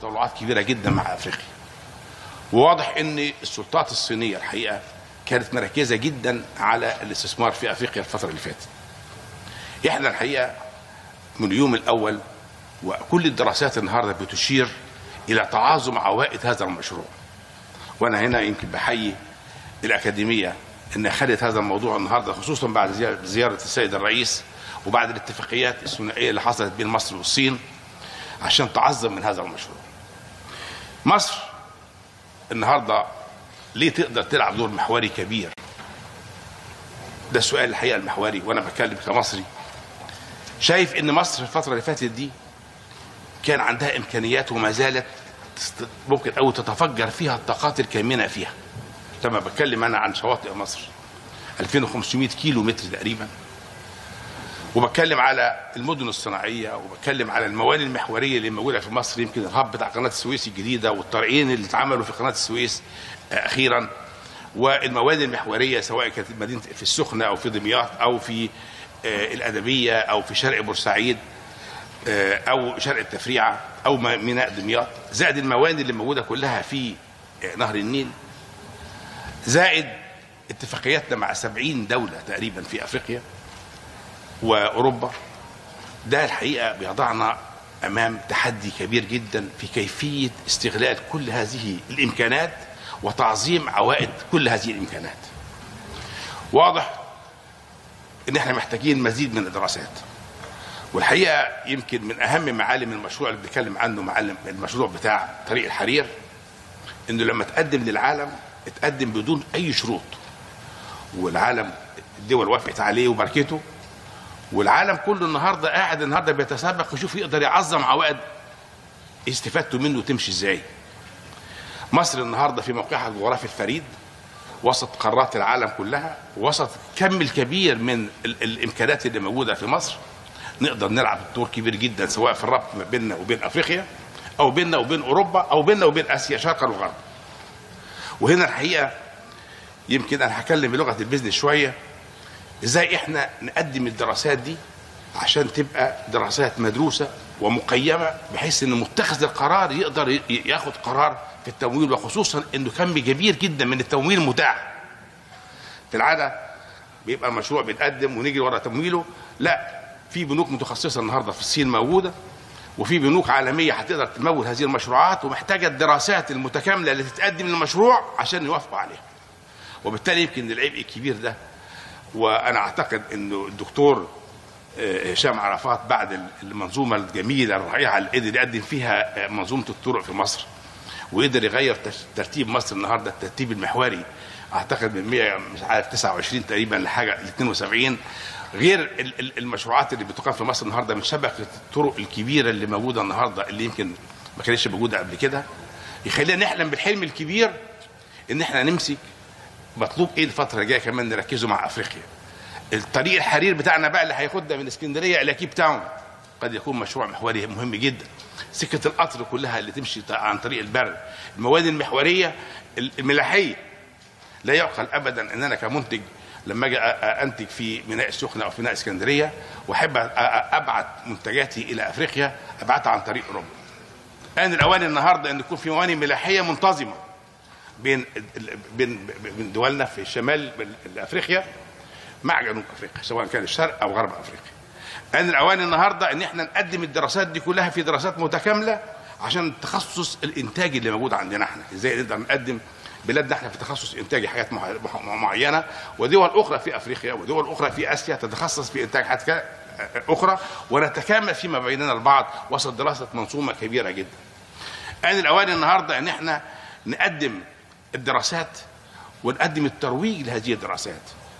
تطلعات كبيره جدا مع افريقيا وواضح ان السلطات الصينيه الحقيقه كانت مركزه جدا على الاستثمار في افريقيا الفتره اللي فاتت احنا الحقيقه من اليوم الاول وكل الدراسات النهارده بتشير الى تعاظم عوائد هذا المشروع وانا هنا يمكن بحيي الاكاديميه ان خدت هذا الموضوع النهارده خصوصا بعد زيارة- زياره السيد الرئيس وبعد الاتفاقيات الثنائيه اللي حصلت بين مصر والصين عشان تعظم من هذا المشروع. مصر النهارده ليه تقدر تلعب دور محوري كبير؟ ده السؤال الحقيقه المحوري وانا بتكلم كمصري. شايف ان مصر في الفتره اللي فاتت دي كان عندها امكانيات وما زالت تست- ممكن او تتفجر فيها الطاقات الكامنه فيها. لما بتكلم انا عن شواطئ مصر 2500 كيلو متر تقريبا وبتكلم على المدن الصناعيه وبتكلم على الموانئ المحوريه اللي موجوده في مصر يمكن الهب بتاع قناه السويس الجديده والطريقين اللي اتعملوا في قناه السويس آه، اخيرا والموانئ المحوريه سواء كانت مدينه في السخنه او في دمياط او في آه، الادبيه او في شرق بورسعيد آه، او شرق التفريعه او م- ميناء دمياط زائد الموانئ اللي موجوده كلها في آه، نهر النيل زائد اتفاقياتنا مع 70 دولة تقريبا في أفريقيا وأوروبا ده الحقيقة بيضعنا أمام تحدي كبير جدا في كيفية استغلال كل هذه الإمكانات وتعظيم عوائد كل هذه الإمكانات واضح إن إحنا محتاجين مزيد من الدراسات والحقيقة يمكن من أهم معالم المشروع اللي بنتكلم عنه معلم المشروع بتاع طريق الحرير انه لما تقدم للعالم اتقدم بدون اي شروط والعالم الدول وافقت عليه وبركته والعالم كله النهارده قاعد النهارده بيتسابق يشوف يقدر يعظم عوائد استفادته منه تمشي ازاي مصر النهارده في موقعها الجغرافي الفريد وسط قارات العالم كلها وسط كم الكبير من ال- الامكانيات اللي موجوده في مصر نقدر نلعب دور كبير جدا سواء في الربط ما بيننا وبين افريقيا او بيننا وبين اوروبا او بيننا وبين اسيا شرقا وغربا وهنا الحقيقه يمكن انا هتكلم بلغه البيزنس شويه ازاي احنا نقدم الدراسات دي عشان تبقى دراسات مدروسه ومقيمه بحيث ان متخذ القرار يقدر ي- ياخد قرار في التمويل وخصوصا انه كم كبير جدا من التمويل متاح في العاده بيبقى المشروع بيتقدم ونيجي ورا تمويله لا في بنوك متخصصه النهارده في الصين موجوده وفي بنوك عالميه هتقدر تمول هذه المشروعات ومحتاجه الدراسات المتكامله اللي تتقدم للمشروع عشان يوافقوا عليها وبالتالي يمكن العبء الكبير ده وانا اعتقد انه الدكتور آه، هشام عرفات بعد المنظومه الجميله الرائعه اللي قدر يقدم فيها آه، منظومه الطرق في مصر وقدر يغير تش- ترتيب مصر النهارده الترتيب المحوري اعتقد من 100 مش عارف 29 تقريبا لحاجه ل 72 غير ال- ال- المشروعات اللي بتقام في مصر النهارده من شبكه الطرق الكبيره اللي موجوده النهارده اللي يمكن ما كانتش موجوده قبل كده يخلينا نحلم بالحلم الكبير ان احنا نمسك مطلوب ايه الفتره الجايه كمان نركزوا مع افريقيا الطريق الحرير بتاعنا بقى اللي هياخدنا من اسكندريه الى كيب تاون قد يكون مشروع محوري مهم جدا سكه القطر كلها اللي تمشي عن طريق البر المواد المحوريه الملاحيه لا يعقل ابدا ان انا كمنتج لما اجي أ- أ- انتج في ميناء السخنه او في ميناء اسكندريه واحب أ- أ- ابعت منتجاتي الى افريقيا ابعتها عن طريق اوروبا. ان الاوان النهارده ان يكون في موانئ ملاحيه منتظمه بين ال- بين بين دولنا في شمال افريقيا مع جنوب افريقيا سواء كان الشرق او غرب افريقيا. ان الاوان النهارده ان احنا نقدم الدراسات دي كلها في دراسات متكامله عشان تخصص الانتاج اللي موجود عندنا احنا، ازاي نقدر نقدم بلادنا احنا في تخصص انتاج حاجات مع- مع- معينه ودول اخرى في افريقيا ودول اخرى في اسيا تتخصص في انتاج حاجات ك- اخرى ونتكامل فيما بيننا البعض وسط دراسه منظومه كبيره جدا. آن الأوان النهاردة أن احنا نقدم الدراسات ونقدم الترويج لهذه الدراسات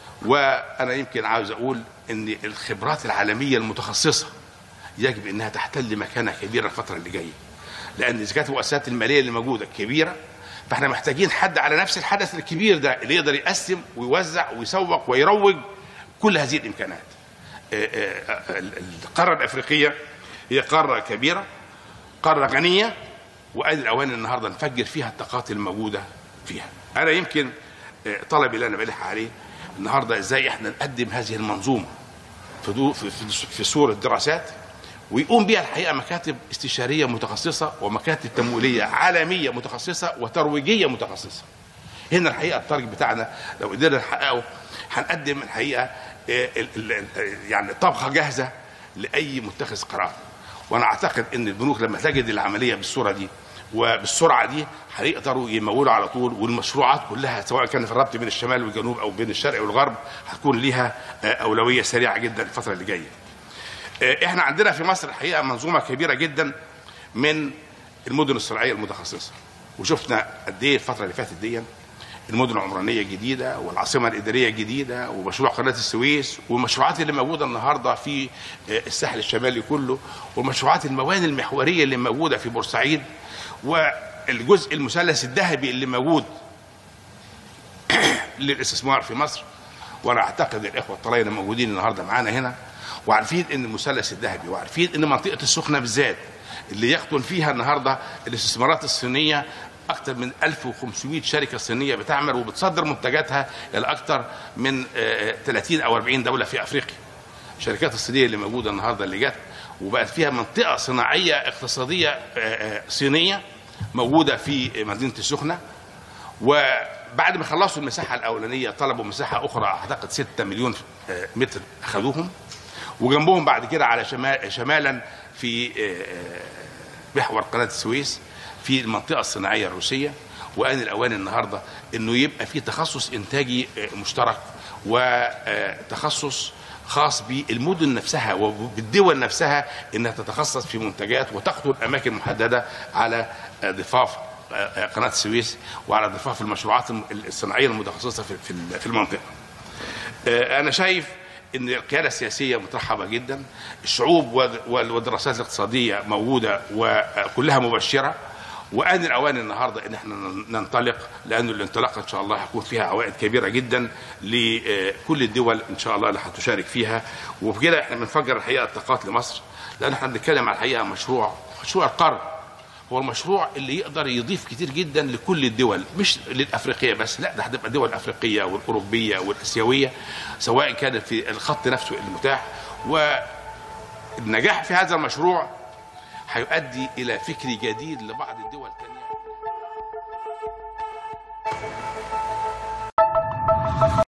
وأنا يمكن عاوز أقول أن الخبرات العالمية المتخصصة يجب أنها تحتل مكانة كبيرة الفترة اللي جاية لأن إذا كانت المؤسسات المالية اللي موجودة كبيرة فاحنا محتاجين حد على نفس الحدث الكبير ده اللي يقدر يقسم ويوزع ويسوق ويروج كل هذه الإمكانات آه، آه، آه، القارة الأفريقية هي قارة كبيرة قارة غنية وآن الأوان النهاردة نفجر فيها الطاقات الموجودة فيها أنا يمكن آه، طلبي اللي أنا بلح عليه النهاردة إزاي إحنا نقدم هذه المنظومة في, دو في, في, في صورة دراسات ويقوم بها الحقيقه مكاتب استشاريه متخصصه ومكاتب تمويليه عالميه متخصصه وترويجيه متخصصه. هنا الحقيقه التارجت بتاعنا لو قدرنا نحققه هنقدم الحقيقه آه، ال- ال- يعني طبخه جاهزه لاي متخذ قرار. وانا اعتقد ان البنوك لما تجد العمليه بالصوره دي وبالسرعه دي هيقدروا يمولوا على طول والمشروعات كلها سواء كان في الربط بين الشمال والجنوب او بين الشرق والغرب هتكون ليها آه، اولويه سريعه جدا الفتره اللي جايه. آه، احنا عندنا في مصر الحقيقه منظومه كبيره جدا من المدن الصناعيه المتخصصه وشفنا قد ايه الفتره اللي فاتت دي المدن العمرانيه الجديده والعاصمه الاداريه الجديده ومشروع قناه السويس والمشروعات اللي موجوده النهارده في آه، الساحل الشمالي كله ومشروعات الموانئ المحوريه اللي موجوده في بورسعيد والجزء المثلث الذهبي اللي موجود للاستثمار في مصر وانا اعتقد الاخوه الطلاينه موجودين النهارده معانا هنا وعارفين ان المثلث الذهبي وعارفين ان منطقه السخنه بالذات اللي يقطن فيها النهارده الاستثمارات الصينيه اكثر من 1500 شركه صينيه بتعمل وبتصدر منتجاتها الى اكثر من آه، 30 او 40 دوله في افريقيا. الشركات الصينيه اللي موجوده النهارده اللي جت وبقت فيها منطقه صناعيه اقتصاديه آه، آه، صينيه موجوده في مدينه السخنه وبعد ما خلصوا المساحه الاولانيه طلبوا مساحه اخرى اعتقد 6 مليون آه، متر اخذوهم وجنبهم بعد كده على شمال شمالا في آه، آه، محور قناه السويس في المنطقه الصناعيه الروسيه وان الاوان النهارده انه يبقى في تخصص انتاجي آه، مشترك وتخصص خاص بالمدن نفسها وبالدول نفسها انها تتخصص في منتجات وتقتل اماكن محدده على آه، ضفاف آه، قناه السويس وعلى ضفاف المشروعات الم- الصناعيه المتخصصه في في- في المنطقه. آه، انا شايف ان القياده السياسيه مترحبه جدا الشعوب وال- وال- والدراسات الاقتصاديه موجوده وكلها مبشره وان الاوان النهارده ان احنا ننطلق لان الانطلاقه ان شاء الله هيكون فيها عوائد كبيره جدا لكل الدول ان شاء الله اللي هتشارك فيها وبكده احنا بنفجر الحقيقه الطاقات لمصر لان احنا بنتكلم على الحقيقه مشروع مشروع القرن هو المشروع اللي يقدر يضيف كتير جدا لكل الدول مش للافريقيه بس لا ده هتبقى الدول الافريقيه والاوروبيه والاسيويه سواء كانت في الخط نفسه المتاح والنجاح في هذا المشروع هيؤدي الى فكر جديد لبعض الدول الثانيه